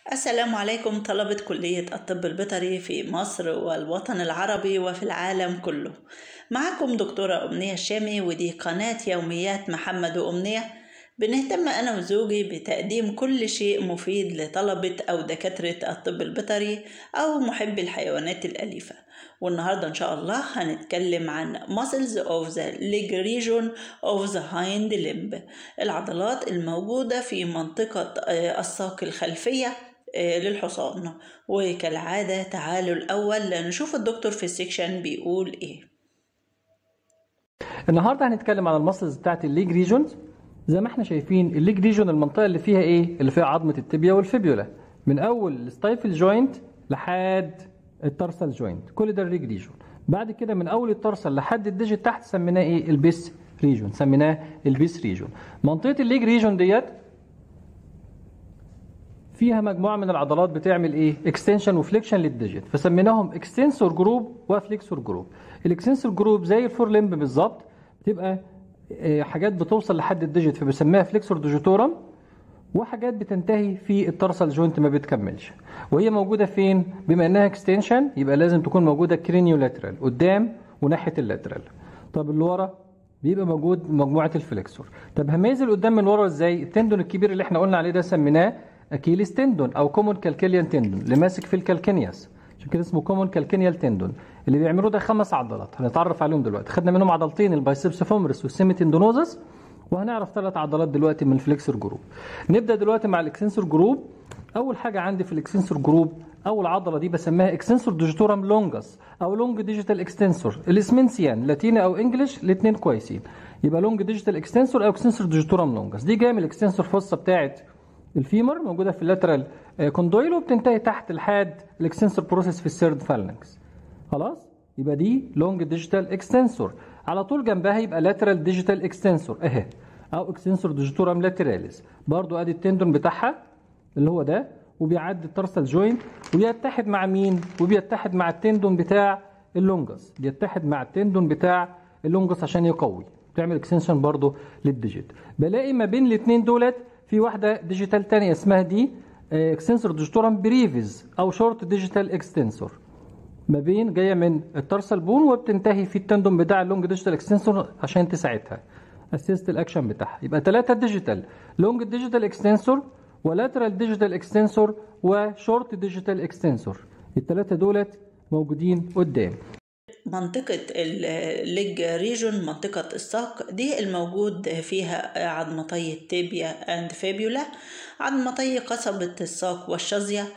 السلام عليكم طلبة كلية الطب البيطري في مصر والوطن العربي وفي العالم كله معكم دكتورة أمنية الشامي ودي قناة يوميات محمد وأمنية بنهتم أنا وزوجي بتقديم كل شيء مفيد لطلبة أو دكاترة الطب البيطري أو محبي الحيوانات الأليفة والنهاردة إن شاء الله هنتكلم عن muscles of the leg region of the hind limb العضلات الموجودة في منطقة آه، الساق الخلفية آه، للحصان وكالعادة تعالوا الأول نشوف الدكتور في السكشن بيقول إيه النهارده هنتكلم عن المسلز بتاعت الليج ريجونز زي ما احنا شايفين الليج ريجون المنطقه اللي فيها ايه اللي فيها عظمه التibia والفيبيولا من اول الستايفل جوينت لحد الترسل جوينت كل ده الليج ريجون بعد كده من اول الترسل لحد الديجيت تحت سميناه ايه البيس ريجون سميناه البيس ريجون منطقه الليج ريجون ديت فيها مجموعه من العضلات بتعمل ايه اكستنشن وفليكشن للديجيت فسميناهم اكستنسور جروب وفليكسور جروب الاكستنسور جروب زي الفور لمب بالظبط بتبقى آه، حاجات بتوصل لحد الديجيت فبسميها فليكسور ديجيتورم وحاجات بتنتهي في الترسل جوينت ما بتكملش وهي موجوده فين بما انها اكستنشن يبقى لازم تكون موجوده كرينيولاترال قدام وناحيه اللاترال طب اللي ورا بيبقى موجود مجموعه الفليكسور طب هميز اللي قدام من ورا ازاي التندون الكبير اللي احنا قلنا عليه ده سميناه اكيليس تندون او كومون كالكيليان تندون اللي ماسك في الكالكينياس عشان كده اسمه كومون كالكينيال تندون اللي بيعملوه ده خمس عضلات هنتعرف عليهم دلوقتي خدنا منهم عضلتين البايسبس فومرس والسيميتندونوزس وهنعرف ثلاث عضلات دلوقتي من الفليكسور جروب نبدا دلوقتي مع الاكسنسور جروب اول حاجه عندي في الاكسنسور جروب اول عضله دي بسميها اكسنسور ديجيتورم لونجس او لونج ديجيتال اكستنسور الاسمين سيان لاتيني او انجلش الاثنين كويسين يبقى لونج ديجيتال اكستنسور او اكستنسور ديجيتورم لونجس دي جايه من الاكستنسور فوسا بتاعت الفيمر موجوده في اللاترال كوندويل وبتنتهي تحت لحد الاكستنسور بروسيس في السيرد فالنكس خلاص يبقى دي لونج ديجيتال اكستنسور على طول جنبها يبقى لاترال ديجيتال اكستنسور اهي او اكستنسور ديجيتورم لاتراليس برضو ادي التندون بتاعها اللي هو ده وبيعدي الترسل جوينت وبيتحد مع مين وبيتحد مع التندون بتاع اللونجس بيتحد مع التندون بتاع اللونجس عشان يقوي بتعمل اكستنشن برضو للديجيت بلاقي ما بين الاثنين دولت في واحده ديجيتال تانية اسمها دي اكستنسور ديجيتورم بريفيز او شورت ديجيتال اكستنسور ما بين جايه من الترسل بون وبتنتهي في التندون بتاع اللونج ديجيتال اكستنسور عشان تساعدها اسيست الاكشن بتاعها يبقى ثلاثه ديجيتال لونج ديجيتال اكستنسور ولاترال ديجيتال اكستنسور وشورت ديجيتال اكستنسور الثلاثه دولت موجودين قدام منطقة الليج ريجون منطقة الساق دي الموجود فيها عظمتي التيبيا اند فيبيولا عظمتي قصبة الساق والشظية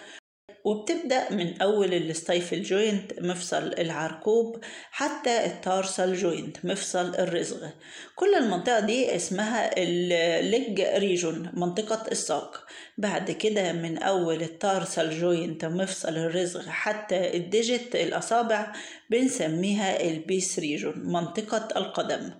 وبتبدأ من أول الستايفل جوينت مفصل العرقوب حتى التارسل جوينت مفصل الرزغ كل المنطقة دي اسمها الليج ريجون منطقة الساق بعد كده من أول التارسل جوينت مفصل الرزغ حتى الديجيت الأصابع بنسميها البيس ريجون منطقة القدم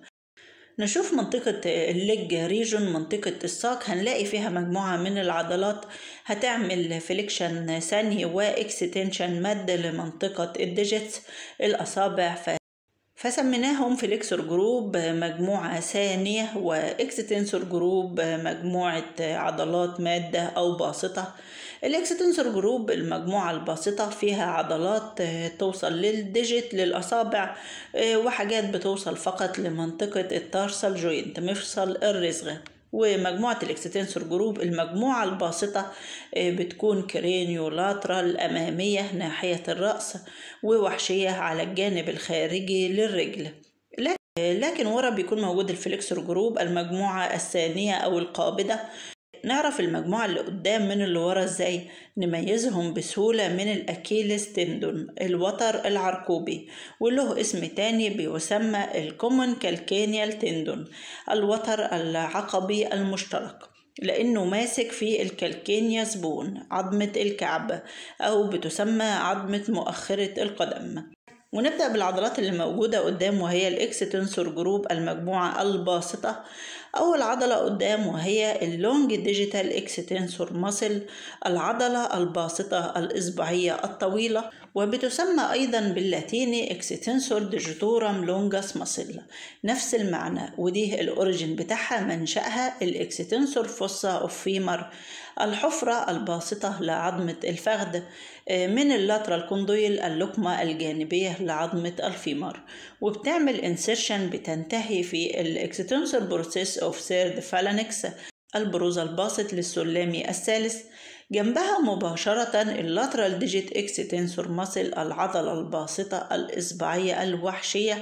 نشوف منطقة الليج ريجون منطقة الساق هنلاقي فيها مجموعة من العضلات هتعمل فليكشن ثاني واكستنشن مد لمنطقة الديجيتس الأصابع ف... فسميناهم فليكسور جروب مجموعة ثانية واكستنسور جروب مجموعة عضلات مادة أو باسطة الاكستنسور جروب المجموعة الباسطة فيها عضلات توصل للديجيت للأصابع وحاجات بتوصل فقط لمنطقة التارسل جوينت مفصل الرزغ ومجموعة الاكستنسور جروب المجموعة الباسطة بتكون كرينيو لاترال أمامية ناحية الرأس ووحشية على الجانب الخارجي للرجل لكن ورا بيكون موجود الفليكسور جروب المجموعة الثانية أو القابضة نعرف المجموعة اللي قدام من اللي ورا ازاي نميزهم بسهولة من الأكيلس تندون الوتر العرقوبي وله اسم تاني بيسمى الكومون كالكينيال تندون الوتر العقبي المشترك لأنه ماسك في الكالكينياس بون عظمة الكعب أو بتسمى عظمة مؤخرة القدم ونبدأ بالعضلات اللي موجودة قدام وهي الإكستنسور جروب المجموعة الباسطة أول عضلة قدام وهي اللونج ديجيتال اكستنسور ماسل العضلة الباسطة الإصبعية الطويلة وبتسمى أيضا باللاتيني اكستنسور ديجيتورم لونجاس ماسل نفس المعنى ودي الأوريجين بتاعها منشأها الاكستنسور فوسا أوف فيمر الحفرة الباسطة لعظمة الفخذ من اللاترال كوندويل اللقمة الجانبية لعظمة الفيمر وبتعمل انسيرشن بتنتهي في الاكستنسور بروسيس اوف سيرد فالانكس البروز الباسط للسلامي الثالث جنبها مباشرة اللاترال ديجيت اكستنسور ماسل العضلة الباسطة الإصبعية الوحشية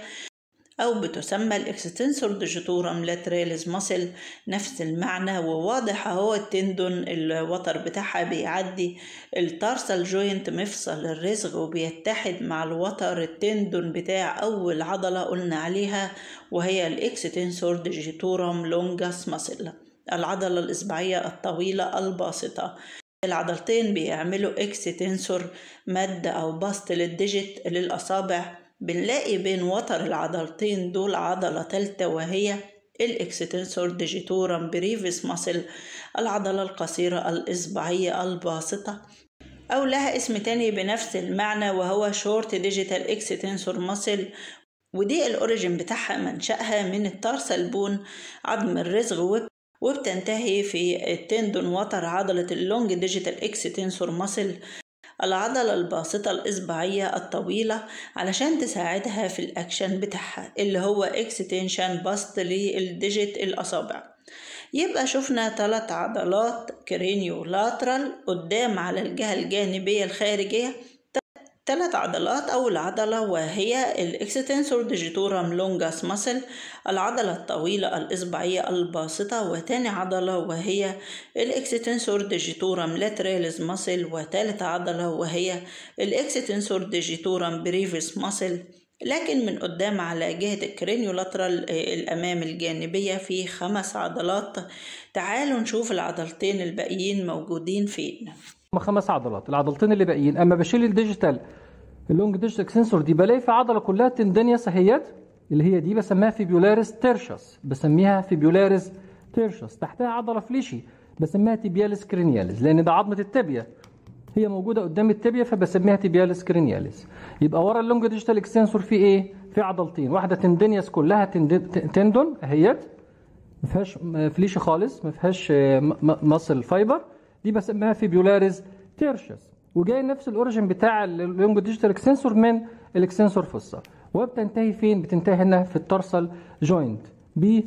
أو بتسمى الاكستنسور ديجيتورم لاتراليز ماسل نفس المعنى وواضح اهو التندون الوتر بتاعها بيعدي التارسال جوينت مفصل الرزغ وبيتحد مع الوتر التندون بتاع أول عضلة قلنا عليها وهي الاكستنسور ديجيتورم لونجاس ماسل العضلة الإصبعية الطويلة الباسطة العضلتين بيعملوا اكستنسور مد أو بسط للديجيت للأصابع بنلاقي بين وتر العضلتين دول عضلة تالتة وهي الاكستنسور ديجيتورم بريفيس ماسل العضلة القصيرة الإصبعية الباسطة أو لها اسم تاني بنفس المعنى وهو شورت ديجيتال اكستنسور ماسل ودي الأوريجين بتاعها منشأها من التارسال بون عظم الرزغ وبتنتهي في التندون وتر عضلة اللونج ديجيتال اكستنسور ماسل العضلة الباسطة الإصبعية الطويلة علشان تساعدها في الأكشن بتاعها اللي هو اكستنشن بسط للديجيت الأصابع يبقى شفنا ثلاث عضلات كرينيو لاترال قدام على الجهة الجانبية الخارجية ثلاث عضلات أول عضلة وهي الاكستنسور ديجيتورم لونجاس ماسل العضلة الطويلة الإصبعية الباسطة وتاني عضلة وهي الاكستنسور ديجيتورم لاتراليز ماسل وتالت عضلة وهي الاكستنسور ديجيتورم بريفيس ماسل لكن من قدام على جهة الكرينيولاترال الأمام الجانبية في خمس عضلات تعالوا نشوف العضلتين الباقيين موجودين فين هم خمس عضلات العضلتين اللي باقيين اما بشيل الديجيتال اللونج ديجيتال اكسنسور دي بلاقي في عضله كلها تندنيس اهيت اللي هي دي بسميها فيبيولاريس تيرشس بسميها فيبيولاريس تيرشس تحتها عضله فليشي بسميها تيبياليس كرينياليس لان ده عظمه التبيه هي موجوده قدام التبيه فبسميها تيبياليس كرينياليس يبقى ورا اللونج ديجيتال اكسنسور في ايه في عضلتين واحده تندنيس كلها تندون اهيت ما فيهاش فليشي خالص ما فيهاش ماسل فايبر دي بسميها فيبيولاريز تيرشس وجاي نفس الاوريجن بتاع اللونج ديجيتال اكسنسور من الاكسنسور فوسا وبتنتهي فين بتنتهي هنا في الترسل جوينت ب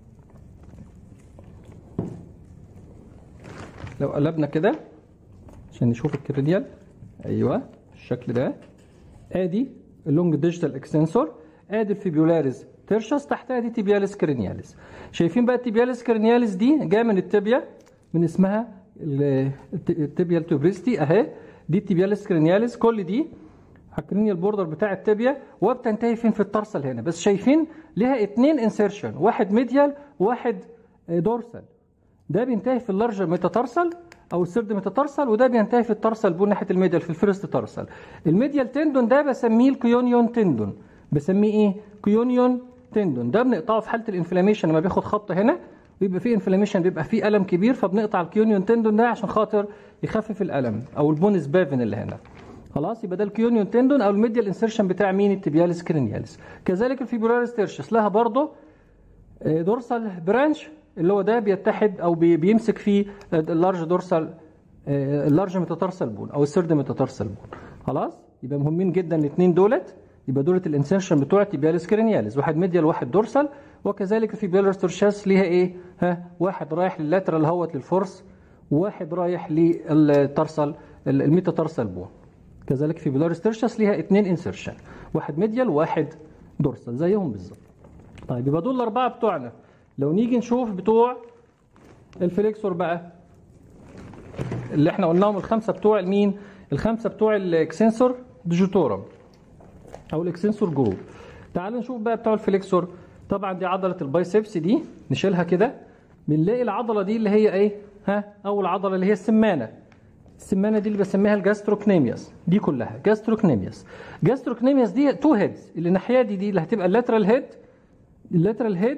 لو قلبنا كده عشان نشوف الكريديال ايوه الشكل ده ادي اللونج ديجيتال اكسنسور ادي الفيبيولاريز تيرشس تحتها دي تيبياليس كرينياليس شايفين بقى التيبياليس كرينياليس دي جايه من التبيه من اسمها التبيال توبريستي اهي دي التبياليس كرينياليس كل دي الكرينيال بوردر بتاع التبيا وبتنتهي فين في الترسل هنا بس شايفين ليها اتنين انسيرشن واحد ميديال وواحد دورسال ده بينتهي في اللارج ميتاترسل او السيرد ميتاترسل وده بينتهي في الترسل بون ناحيه الميديال في الفيرست ترسل الميديال تندون ده بسميه الكيونيون تندون بسميه ايه كيونيون تندون ده بنقطعه في حاله الانفلاميشن لما بياخد خط هنا بيبقى فيه انفلاميشن بيبقى فيه الم كبير فبنقطع الكيونيون تندون ده عشان خاطر يخفف الالم او البونس بافن اللي هنا خلاص يبقى ده الكيونيون تندون او الميديال انسيرشن بتاع مين التبياليس كرينياليس كذلك الفيبراليس تيرشس لها برضه دورسال برانش اللي هو ده بيتحد او بيمسك فيه اللارج دورسال اللارج ميتاتارسال بون او السيرد ميتاتارسال بون خلاص يبقى مهمين جدا الاثنين دولت يبقى دولت الانسيرشن بتوع التبياليس كرينياليس واحد ميديال واحد دورسال وكذلك في بيلرس تورشاس ليها ايه ها واحد رايح لللاترال هوت للفورس وواحد رايح للترسل الميتاترسل بون كذلك في بيلارس تورشاس ليها اثنين انسيرشن واحد ميديال وواحد دورسال زيهم بالظبط طيب يبقى دول الاربعه بتوعنا لو نيجي نشوف بتوع الفليكسور بقى اللي احنا قلناهم الخمسه بتوع مين الخمسه بتوع الاكسنسور ديجيتورم او الاكسنسور جروب تعالوا نشوف بقى بتوع الفليكسور طبعا دي عضله البايسبس دي نشيلها كده بنلاقي العضله دي اللي هي ايه ها اول عضله اللي هي السمانه السمانه دي اللي بسميها الجاستروكنيميوس دي كلها جاستروكنيميوس جاستروكنيميوس دي تو هيدز اللي الناحيه دي دي اللي هتبقى اللاترال هيد اللاترال هيد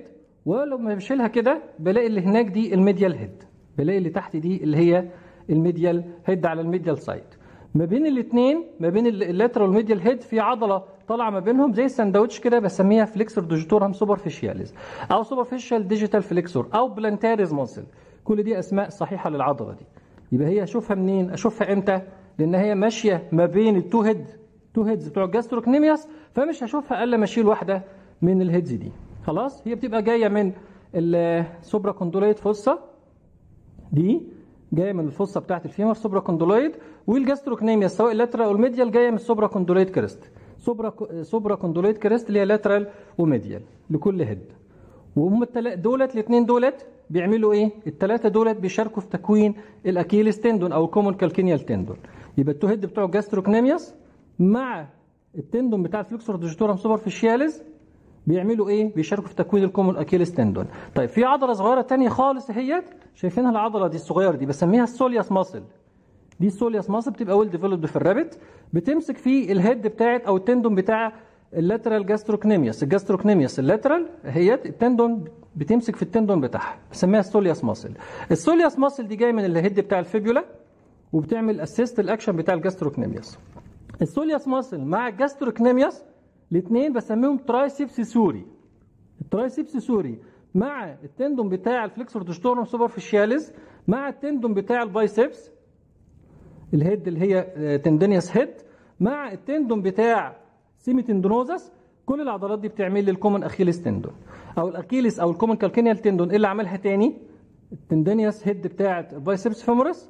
ولما بشيلها كده بلاقي اللي هناك دي الميديال هيد بلاقي اللي تحت دي اللي هي الميديال هيد على الميديال سايد ما بين الاثنين ما بين اللاترال والميديال هيد في عضله طالعه ما بينهم زي الساندوتش كده بسميها فليكسور دوجيتورم سوبرفيشياليز او سوبرفيشال ديجيتال فليكسور او بلانتاريز ماسل كل دي اسماء صحيحه للعضله دي يبقى هي اشوفها منين اشوفها امتى لان هي ماشيه ما بين التو هيد تو هيدز بتوع الجاستروكنيمياس فمش هشوفها الا ما اشيل واحده من الهيدز دي خلاص هي بتبقى جايه من السوبرا كوندوليت فوسا دي جايه من الفصه بتاعت الفيمر سوبرا كوندولويد والجاستروكنيميا سواء اللاترال او الميديال جايه من السوبرا كوندولويد كريست سوبرا سوبرا كوندولويد كريست اللي هي لاترال وميديال لكل هيد وهم التل... دولت الاثنين دولت بيعملوا ايه؟ الثلاثه دولت بيشاركوا في تكوين الاكيليس تندون او الكومون كالكينيال تندون يبقى التو هيد بتوع الجاستروكنيمياس مع التندون بتاع الفلكسور ديجيتورم سوبرفيشياليز بيعملوا ايه؟ بيشاركوا في تكوين الكومون اكيليس تندون. طيب في عضله صغيره تانية خالص اهيت شايفينها العضله دي الصغيره دي بسميها السولياس ماسل. دي السولياس ماسل بتبقى ويل ديفلوبد في الرابت بتمسك في الهيد بتاعت او التندون بتاع اللاترال جاستروكنيميوس الجاستروكنيميوس اللاترال اهيت التندون بتمسك في التندون بتاعها بسميها السولياس ماسل. السولياس ماسل دي جايه من الهيد بتاع الفيبولا وبتعمل اسيست الاكشن بتاع الجاستروكنيميوس. السولياس ماسل مع الجاستروكنيميوس الاثنين بسميهم ترايسيبس سوري الترايسيبس سوري مع التندون بتاع الفليكسور دوشتورم سوبرفيشياليز مع التندون بتاع البايسبس الهيد اللي هي تندينيوس هيد مع التندون بتاع سيمي تندونوزس كل العضلات دي بتعمل لي الكومن اخيليس تندون او الاكيليس او الكومن كالكينيال تندون ايه اللي عملها تاني التندينيوس هيد بتاعت البايسبس فيمورس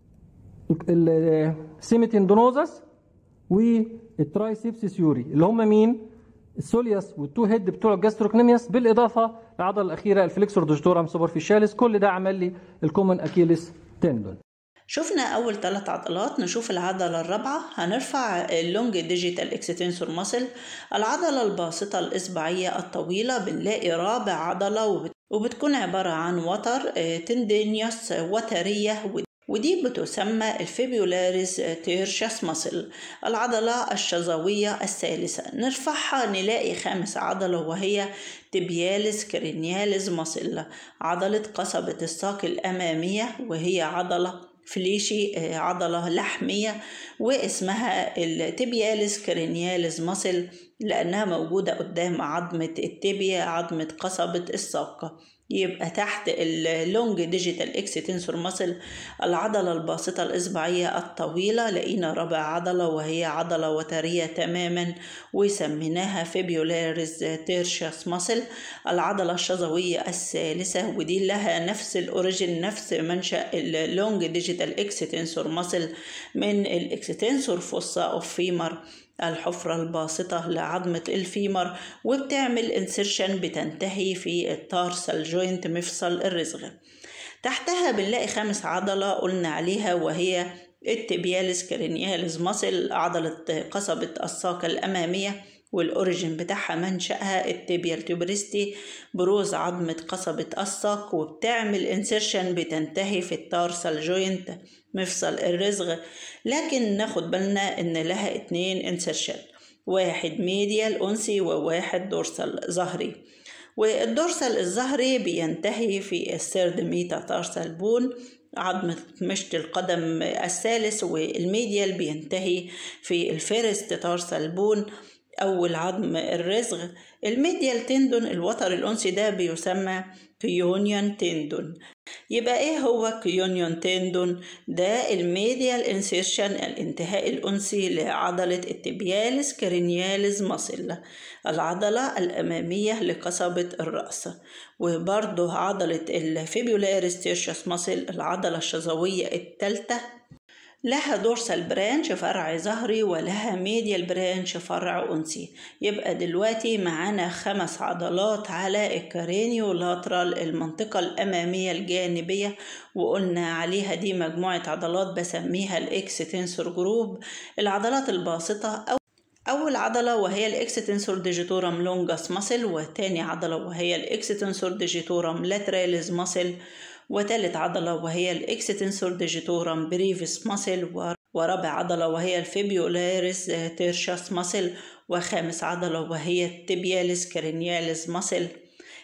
السيمي تندونوزس والترايسيبس سيوري اللي هم مين؟ السولياس والتو هيد بتوع الجاستروكنيمياس بالاضافه للعضله الاخيره الفليكسور دوجتورم سوبرفيشاليس كل ده عمل لي الكومن اكيليس تندون. شفنا أول ثلاث عضلات نشوف العضلة الرابعة هنرفع اللونج ديجيتال اكستنسور ماسل العضلة الباسطة الإصبعية الطويلة بنلاقي رابع عضلة وبتكون عبارة عن وتر تندينيوس وترية ودي بتسمى الفيبيولاريس تيرشاس ماسل العضلة الشظوية الثالثة نرفعها نلاقي خامس عضلة وهي تبياليس كرينياليس ماسل عضلة قصبة الساق الأمامية وهي عضلة فليشي عضلة لحمية واسمها التبياليس كرينياليس ماسل لأنها موجودة قدام عظمة التبيا عظمة قصبة الساق يبقى تحت اللونج ديجيتال اكستنسور ماسل العضلة الباسطة الإصبعية الطويلة لقينا رابع عضلة وهي عضلة وترية تماما وسميناها فيبيولاريز تيرشاس ماسل العضلة الشظوية الثالثة ودي لها نفس الأوريجين نفس منشأ اللونج ديجيتال اكستنسور ماسل من الاكستنسور فوسا أوف فيمر الحفرة الباسطة لعظمة الفيمر وبتعمل انسيرشن بتنتهي في التارسال جوينت مفصل الرزغ تحتها بنلاقي خامس عضلة قلنا عليها وهي التبياليس كرينياليس ماسل عضلة قصبة الساق الأمامية والأوريجين بتاعها منشأها التبيال تيوبريستي بروز عظمة قصبة الساق وبتعمل انسيرشن بتنتهي في التارسال جوينت مفصل الرزغ لكن ناخد بالنا ان لها اتنين انسيرشن واحد ميديال أنسي وواحد دورسال ظهري والدورسال الظهري بينتهي في السيرد ميتا تارسال بون عظمة مشط القدم الثالث والميديال بينتهي في الفيرست تارسال بون أول عظم الرزغ الميديال تندون الوتر الأنسي ده بيسمى كيونيون تندون يبقى ايه هو كيونيون تندون ده الميديال انسيرشن الانتهاء الأنسي لعضلة التبياليس كرينياليس ماسل العضلة الأمامية لقصبة الرأس وبرضه عضلة الفيبيولاريس تيرشس ماسل العضلة الشظوية الثالثة لها دورسال برانش فرع ظهري ولها ميديال برانش فرع أنسي يبقى دلوقتي معانا خمس عضلات على الكارينيو لاترال المنطقة الأمامية الجانبية وقلنا عليها دي مجموعة عضلات بسميها الإكستنسور جروب العضلات الباسطة أو أول عضلة وهي الإكستنسور ديجيتورم لونجاس ماسل وتاني عضلة وهي الإكستنسور ديجيتورم لاتراليز ماسل وتالت عضلة وهي الإكستنسور ديجيتورم بريفيس ماسل ورابع عضلة وهي الفيبيولاريس تيرشاس ماسل وخامس عضلة وهي التبياليس كرينياليس ماسل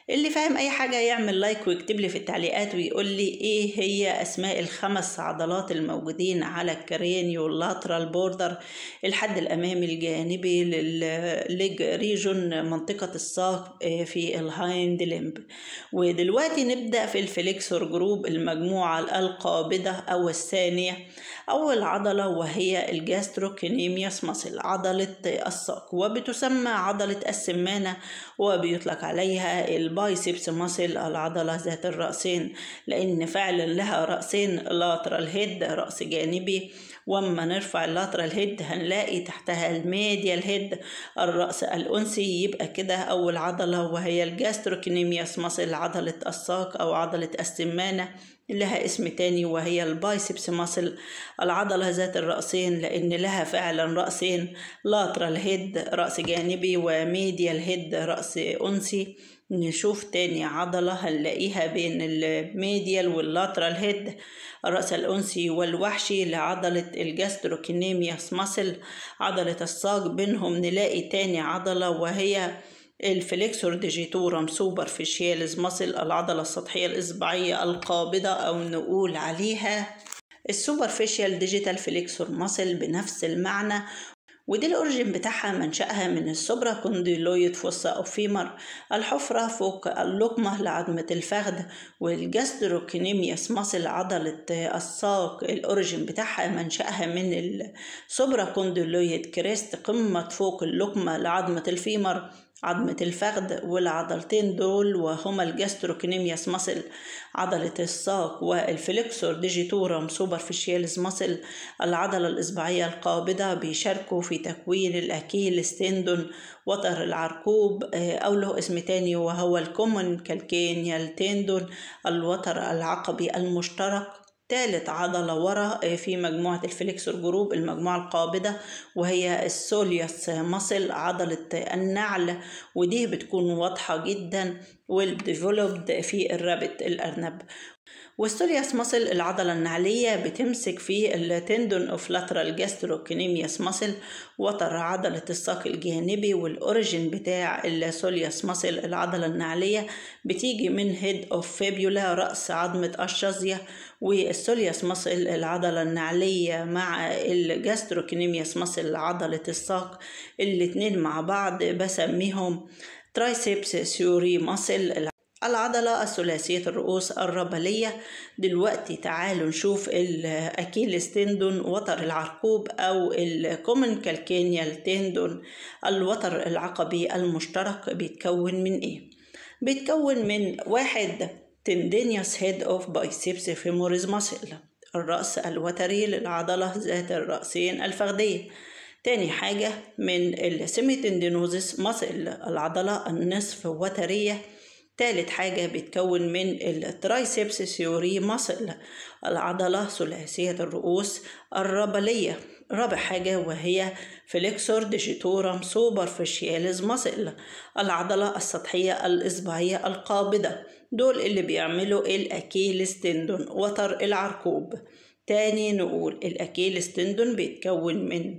اللي فاهم اي حاجة يعمل لايك ويكتب لي في التعليقات ويقول لي ايه هي اسماء الخمس عضلات الموجودين على الكرينيو لاترال بوردر الحد الامامي الجانبي للليج ريجون منطقة الساق في الهايند ليمب ودلوقتي نبدأ في الفليكسور جروب المجموعة القابضة او الثانية اول عضلة وهي الجاستروكينيميوس ماسل عضلة الساق وبتسمى عضلة السمانة وبيطلق عليها البايسبس ماسل العضلة ذات الرأسين لأن فعلا لها رأسين لاترال هيد رأس جانبي واما نرفع اللاترال هيد هنلاقي تحتها الميديال هيد الرأس الأنسي يبقى كده أول عضلة وهي الجاستروكينيميوس ماسل عضلة الساق أو عضلة السمانة لها اسم تاني وهي البايسبس ماسل العضلة ذات الرأسين لأن لها فعلا رأسين لاترال هيد رأس جانبي وميديال هيد رأس أنسي نشوف تاني عضلة هنلاقيها بين الميديال واللاترال هيد الرأس الأنسي والوحشي لعضلة الجاستروكينيميوس ماسل عضلة الساق بينهم نلاقي تاني عضلة وهي الفليكسور ديجيتورم سوبرفيشياليز ماسل العضلة السطحية الإصبعية القابضة أو نقول عليها السوبرفيشيال ديجيتال فليكسور ماسل بنفس المعنى ودي الأوريجين بتاعها منشأها من السوبرا كونديلويد فوسا أو فيمر الحفرة فوق اللقمة لعظمة الفخذ والجاستروكينيميوس ماسل عضلة الساق الأوريجين بتاعها منشأها من السوبرا كونديلويد كريست قمة فوق اللقمة لعظمة الفيمر عظمة الفخذ والعضلتين دول وهما الجاستروكينيميوس ماسل عضلة الساق والفليكسور ديجيتورم سوبرفيشياليز ماسل العضلة الإصبعية القابضة بيشاركوا في تكوين الأكيل ستيندون وتر العرقوب أو له اسم تاني وهو الكومن كالكينيال تيندون الوتر العقبي المشترك تالت عضلة ورا في مجموعة الفليكسور جروب المجموعة القابضة وهي السوليوس ماسل عضلة النعل ودي بتكون واضحة جدا والديفلوبد في الرابت الأرنب والسوليوس ماسل العضلة النعلية بتمسك في التندون اوف لاترال جاستروكينيميوس ماسل وتر عضلة الساق الجانبي والأوريجين بتاع السوليوس ماسل العضلة النعلية بتيجي من هيد اوف فيبيولا رأس عظمة الشظية والسوليوس ماسل العضلة النعلية مع الجاستروكينيميوس ماسل عضلة الساق الاتنين مع بعض بسميهم ترايسبس سيوري ماسل العضلة الثلاثية الرؤوس الربلية دلوقتي تعالوا نشوف الأكيلس تندون وتر العرقوب أو الكومن كالكينيال تندون الوتر العقبي المشترك بيتكون من إيه؟ بيتكون من واحد تندينيوس هيد أوف بايسبس فيموريز ماسل الرأس الوتري للعضلة ذات الرأسين الفخذية تاني حاجة من السيميتندينوزيس ماسل العضلة النصف وترية تالت حاجة بيتكون من الترايسبس سيوري ماسل العضلة ثلاثية الرؤوس الربلية رابع حاجة وهي فليكسور ديجيتورم سوبرفيشياليز ماسل العضلة السطحية الإصبعية القابضة دول اللي بيعملوا الأكيلس تندون وتر العرقوب تاني نقول الأكيلس تندون بيتكون من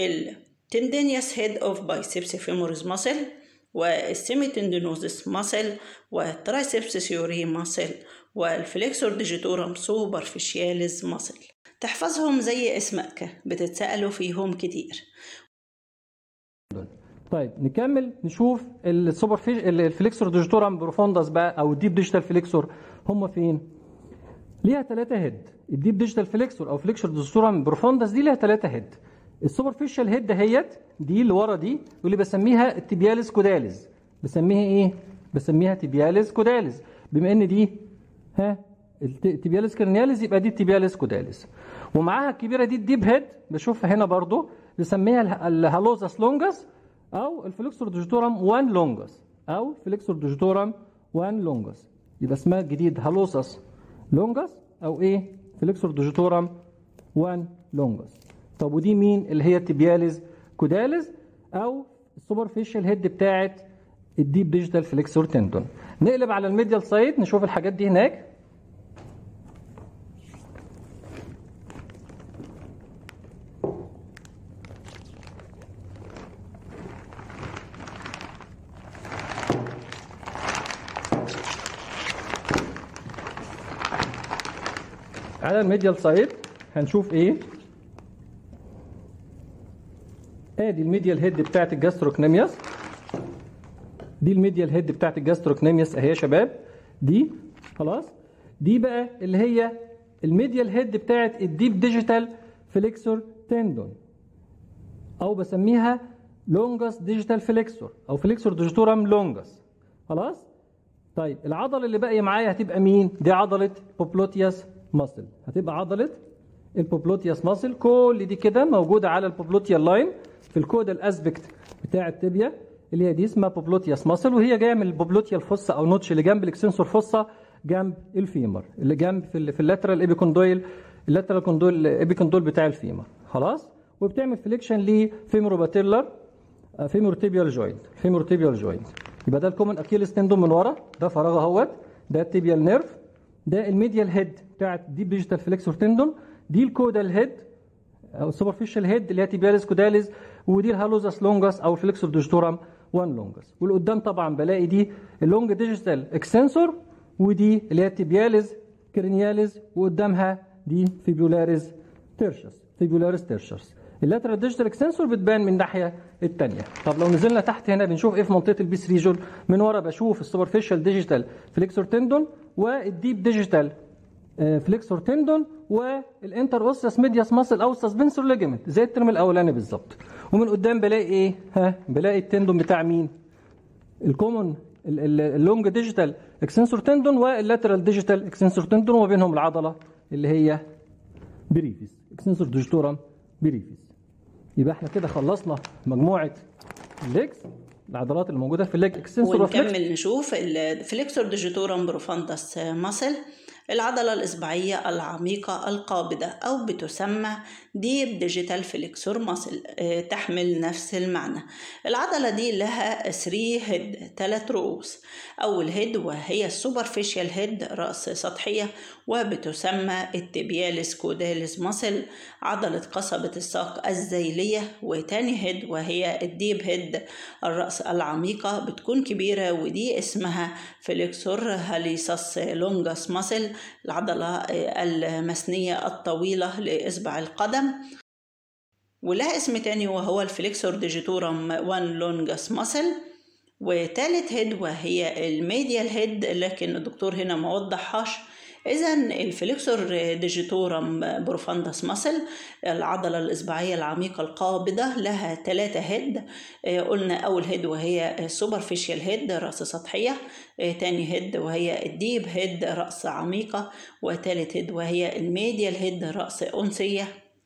التندينيوس هيد اوف بايسبس فيموريز ماسل والسيميتندينوزيس ماسل والترايسبس سيوري ماسل والفليكسور ديجيتورم سوبرفيشياليز ماسل تحفظهم زي اسمك بتتسألوا فيهم كتير طيب نكمل نشوف السوبر فيش الفليكسور ديجيتورم بروفوندس بقى او الديب ديجيتال فليكسور هم فين؟ ليها ثلاثة هيد الديب ديجيتال فليكسور او فليكسور ديجيتورم بروفوندس دي ليها ثلاثة هيد السوبرفيشال هيد دهيت دي اللي ورا دي واللي بسميها التبياليس كوداليز بسميها ايه؟ بسميها تبياليس كوداليز بما ان دي ها التبياليس كرنياليز يبقى دي التبياليس كوداليز ومعاها الكبيره دي الديب هيد بشوفها هنا برضو بسميها الهالوزاس لونجاس او الفليكسور ديجيتورم 1 لونجاس او فليكسور ديجيتورم 1 لونجاس يبقى اسمها الجديد هالوزاس لونجاس او ايه فليكسور ديجيتورم 1 لونجاس طب ودي مين اللي هي التبياليز كوداليز او السوبرفيشال هيد بتاعت الديب ديجيتال فليكسور تندون نقلب على الميديال سايد نشوف الحاجات دي هناك على الميديال سايد هنشوف ايه ادي الميديال هيد بتاعت الجاستروكنيميوس دي الميديال هيد بتاعت الجاستروكنيميوس اهي يا شباب دي خلاص دي بقى اللي هي الميديال هيد بتاعت الديب ديجيتال فليكسور تندون او بسميها لونجس ديجيتال فليكسور او فليكسور ديجيتورم لونجس خلاص طيب العضله اللي باقيه معايا هتبقى مين دي عضله بوبلوتياس ماسل هتبقى عضله البوبلوتياس ماسل كل دي كده موجوده على البوبلوتيال لاين في الكودال اسبكت بتاع التبيا اللي هي دي اسمها بوبلوتياس ماسل وهي جايه من البوبلوتيال فوسا او نوتش اللي جنب الاكسنسور فوسا جنب الفيمر اللي جنب في, ال في اللاترال ايبيكوندويل اللاترال كوندول ايبيكوندول بتاع الفيمر خلاص وبتعمل فليكشن لفيموروباتيلر فيمورتيبيال جوينت فيمورتيبيال جوينت يبقى ده الكومن اكيلس تندون من ورا ده فراغ اهوت ده التيبيال نيرف ده الميديال هيد بتاعت دي ديجيتال فليكسور تندون دي الكودال هيد او السوبرفيشال هيد اللي هي تيبياليس كوداليس ودي الهالوزاس لونجاس او الفليكسور ديجيتورام 1 لونجاس والقدام طبعا بلاقي دي اللونج ديجيتال اكسنسور ودي اللي هي التيبياليز كرينياليز وقدامها دي فيبولاريز تيرشس فيبولاريز تيرشس اللاترال ديجيتال اكسنسور بتبان من الناحيه الثانيه طب لو نزلنا تحت هنا بنشوف ايه في منطقه البيس ريجون من ورا بشوف السوبرفيشال ديجيتال فليكسور تندون والديب ديجيتال فليكسور تندون والانتر اوسس ميدياس ماسل او سسبنسور ليجمنت زي الترم الاولاني بالظبط ومن قدام بلاقي ايه ها بلاقي التندون بتاع مين الكومون اللونج ديجيتال اكسنسور تندون واللاترال ديجيتال اكسنسور تندون وما بينهم العضله اللي هي بريفيس اكسنسور ديجيتورم بريفيس يبقى احنا كده خلصنا مجموعه الليجز العضلات اللي موجوده في الليج اكسنسور ونكمل نشوف الفليكسور ديجيتورم بروفاندس ماسل العضلة الإصبعية العميقة القابضة أو بتسمى ديب ديجيتال فليكسور ماسل تحمل نفس المعنى العضلة دي لها 3 هيد ثلاث رؤوس أول هيد وهي السوبرفيشال هيد رأس سطحية وبتسمى التبياليس كوداليس ماسل عضلة قصبة الساق الذيلية وتاني هيد وهي الديب هيد الرأس العميقة بتكون كبيرة ودي اسمها فليكسور هاليساس لونجاس ماسل العضلة المثنية الطويلة لإصبع القدم ولها اسم تاني وهو الفليكسور ديجيتورم وان لونجاس ماسل وتالت هيد وهي الميديال هيد لكن الدكتور هنا ما وضحهاش إذا الفليكسور ديجيتورم بروفاندس ماسل العضلة الإصبعية العميقة القابضة لها ثلاثة هيد قلنا أول هيد وهي السوبرفيشال هيد رأس سطحية تاني هيد وهي الديب هيد رأس عميقة وتالت هيد وهي الميديال هيد رأس أنسية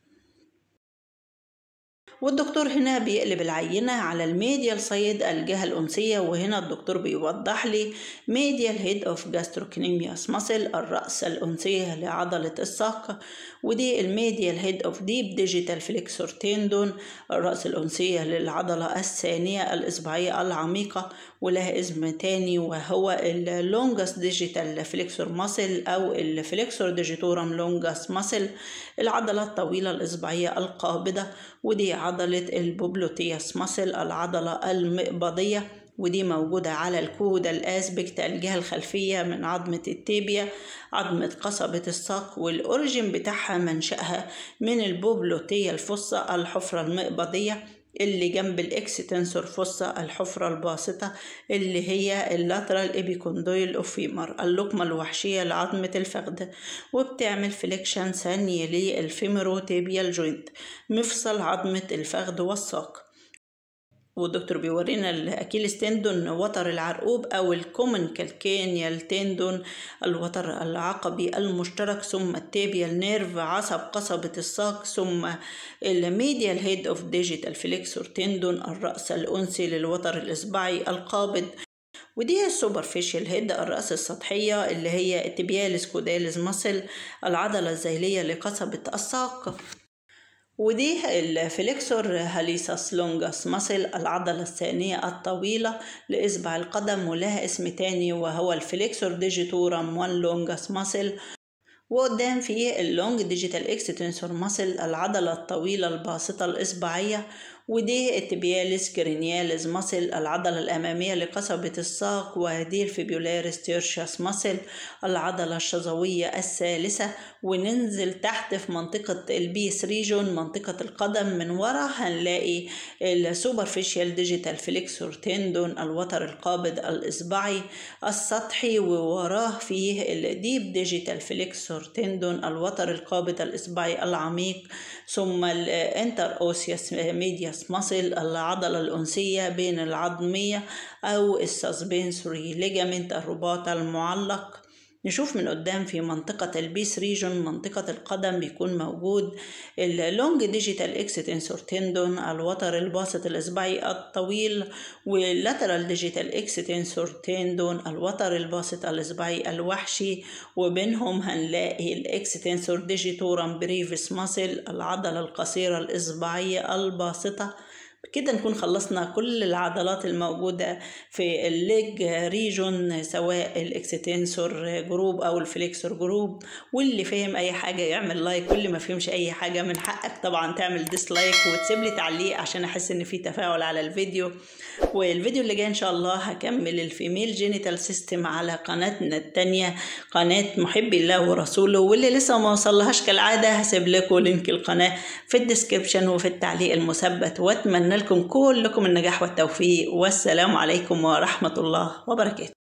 والدكتور هنا بيقلب العينة على الميديال سايد الجهة الأنسية وهنا الدكتور بيوضح لي ميديال هيد اوف جاستروكنيميوس ماسل الرأس الأنسية لعضلة الساق ودي الميديال هيد اوف ديب ديجيتال فليكسور تندون الرأس الأنسية للعضلة الثانية الإصبعية العميقة ولها اسم تاني وهو اللونجس ديجيتال فليكسور ماسل أو الفليكسور ديجيتورم لونجس ماسل العضلة الطويلة الإصبعية القابضة ودي عضلة البوبلوتياس ماسل العضلة المقبضية ودي موجودة على الكود الأسبكت الجهة الخلفية من عظمة التيبيا عظمة قصبة الساق والأوريجين بتاعها منشأها من البوبلوتية الفصة الحفرة المقبضية اللي جنب الاكستنسور فوسا الحفرة الباسطة اللي هي اللاترال ايبيكوندويل اوفيمر اللقمة الوحشية لعظمة الفخذ وبتعمل فليكشن ثانية للفيمروتيبيال جوينت مفصل عظمة الفخذ والساق والدكتور بيورينا الاكيلس تندون وتر العرقوب او الكومن كالكينيال تندون الوتر العقبي المشترك ثم التابيال نيرف عصب قصبة الساق ثم الميديال هيد اوف ديجيتال فليكسور تندون الرأس الأنسي للوتر الإصبعي القابض ودي السوبرفيشال هيد الرأس السطحية اللي هي التبياليس كوداليس ماسل العضلة الذيلية لقصبة الساق ودي الفليكسور هاليساس لونجاس ماسل العضلة الثانية الطويلة لإصبع القدم ولها اسم تاني وهو الفليكسور ديجيتورم وان لونجاس ماسل وقدام فيه اللونج ديجيتال اكستنسور ماسل العضلة الطويلة الباسطة الإصبعية ودي التبياليس كرينياليز ماسل العضلة الأمامية لقصبة الساق ودي الفيبولاريس تيرشاس ماسل العضلة الشظوية الثالثة وننزل تحت في منطقة البيس ريجون منطقة القدم من ورا هنلاقي السوبرفيشال ديجيتال فليكسور تندون الوتر القابض الإصبعي السطحي ووراه فيه الديب ديجيتال فليكسور تندون الوتر القابض الإصبعي العميق ثم الانتر اوسيوس ميدياس ماسل العضلة الأنسية بين العظمية أو السسبنسوري ليجامنت الرباط المعلق نشوف من قدام في منطقة البيس ريجون منطقة القدم بيكون موجود اللونج ديجيتال اكستنسور تندون الوتر الباسط الإصبعي الطويل واللاترال ديجيتال اكستنسور تندون الوتر الباسط الإصبعي الوحشي وبينهم هنلاقي الاكستنسور ديجيتورم بريفيس ماسل العضلة القصيرة الإصبعية الباسطة كده نكون خلصنا كل العضلات الموجودة في الليج ريجون سواء الاكستنسور جروب أو الفليكسور جروب واللي فهم أي حاجة يعمل لايك واللي ما فهمش أي حاجة من حقك طبعا تعمل ديسلايك وتسيب لي تعليق عشان أحس إن في تفاعل على الفيديو والفيديو اللي جاي إن شاء الله هكمل الفيميل جينيتال سيستم على قناتنا التانية قناة محبي الله ورسوله واللي لسه ما وصلهاش كالعادة هسيب لكم لينك القناة في الديسكربشن وفي التعليق المثبت واتمنى لكم كلكم النجاح والتوفيق والسلام عليكم ورحمة الله وبركاته